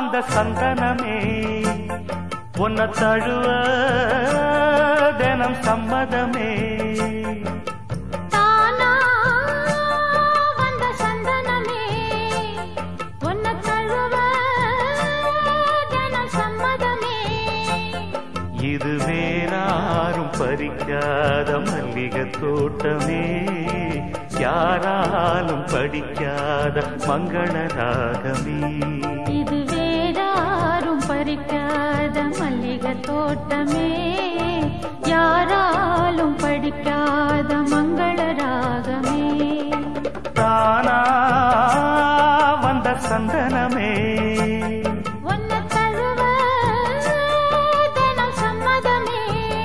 வந்த சந்தனமே உன்னை தழுவ தினம் சம்மதமே தானா வந்த சந்தனமே உன்னை தழுவ தினம் சம்மதமே இது வேறாரும் பறிக்காத மல்லிகை தோட்டமே யாராலும் படிக்காத மங்கள ராகமே இது வேறாரும் பறிக்காத மல்லிகை தோட்டமே யாராலும் படிக்காத மங்கள ராகமே தானா வந்த சந்தனமே உன்னை தழுவ தினம் சம்மதமே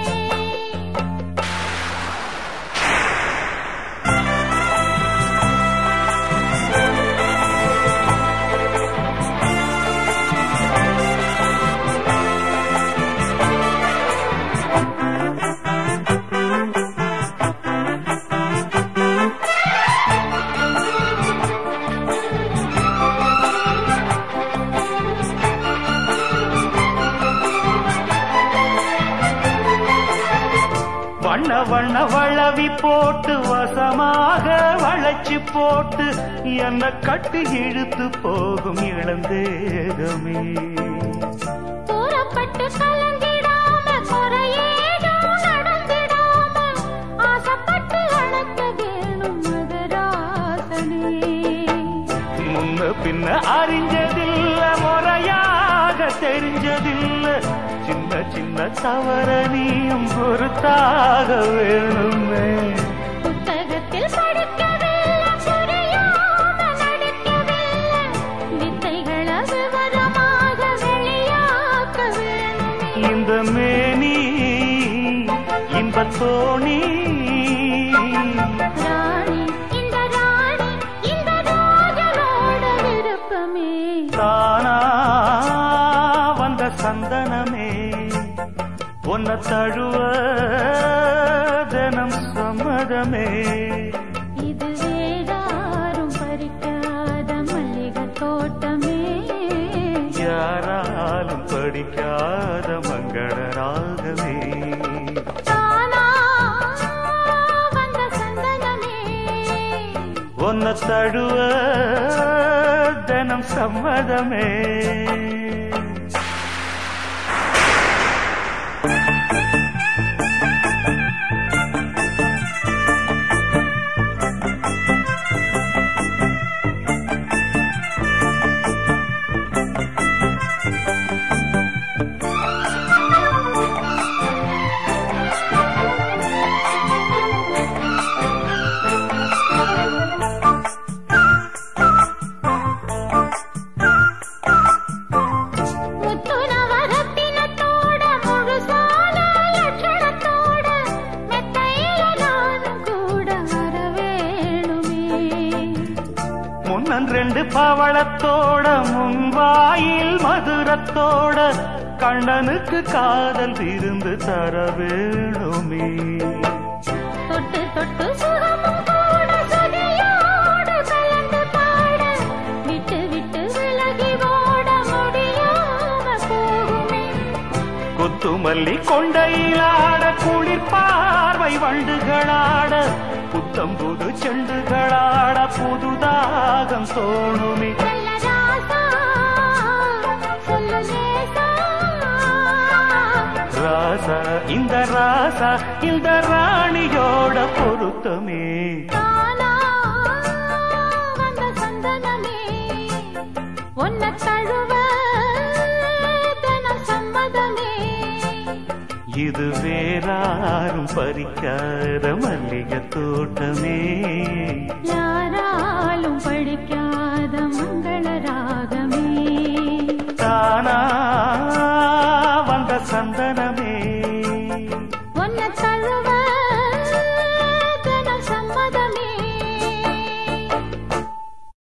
வண்ண வண்ண வளவி போட்டு வசமாக வளைச்சு போட்டு என்ன கட்டி இழுத்து போகும் இளந்தேகமே கூறப்பட்டு கலந்திடாம குறையேதும் நடந்திடாம ஆசைப்பட்டு அழைக்க வேணும் மகராசனே முன்ன பின்ன அறிஞ்சதில்ல முறையாக தெரிஞ்சதில்ல சின்ன சின்ன தவற நீயும் பொறுத்தாக வேணுமே புத்தகத்தில் படிக்கவில்லை புரியாம நடிக்கவில்லை வித்தைகளை விவரமாக வெளியாக்க வேணுமே இந்த மேனி இன்ப தோணி ராணி இந்த ராணி இந்த ராஜனோட விருப்பமே தானா வந்த சந்தனமே உன்னை தழுவ தினம் சம்மதமே இது வேறாரும் பறிக்காத மல்லிகை தோட்டமே யாராலும் படிக்காத மங்கள ராகமே தானா வந்த சந்தனமே உன்னை தழுவ தினம் சம்மதமே முத்துனவரத்தினத்தோட முழுசான லட்சணத்தோட மெத்தையில நானும் கூட வர வேணுமே முன்னன் ரெண்டு பவளத்தோட முன்வாயில் மதுரத்தோட கண்ணனுக்கு காதல் விருந்து தர வேணுமே தொட்டு தொட்டு சுகமும் கூட சுதியோடு கலந்து பாட விட்டு விட்டு விலகி ஓட முடியாம போகுமே கொத்துமல்லி கொண்டையிலாட குளிர் பார்வை வண்டுகளாட புத்தம் புது செண்டுகளாட புதுதாகம் தோணுமே நல்ல ராசா சொல்லு லேசா ராசா இந்த ராசா இந்த ராணியோட பொருத்தமே தானா வந்த சந்தனமே உன்னை தழுவ தினம் சம்மதமே இது வேறாரும் பறிக்காத மல்லிகை தோட்டமே லா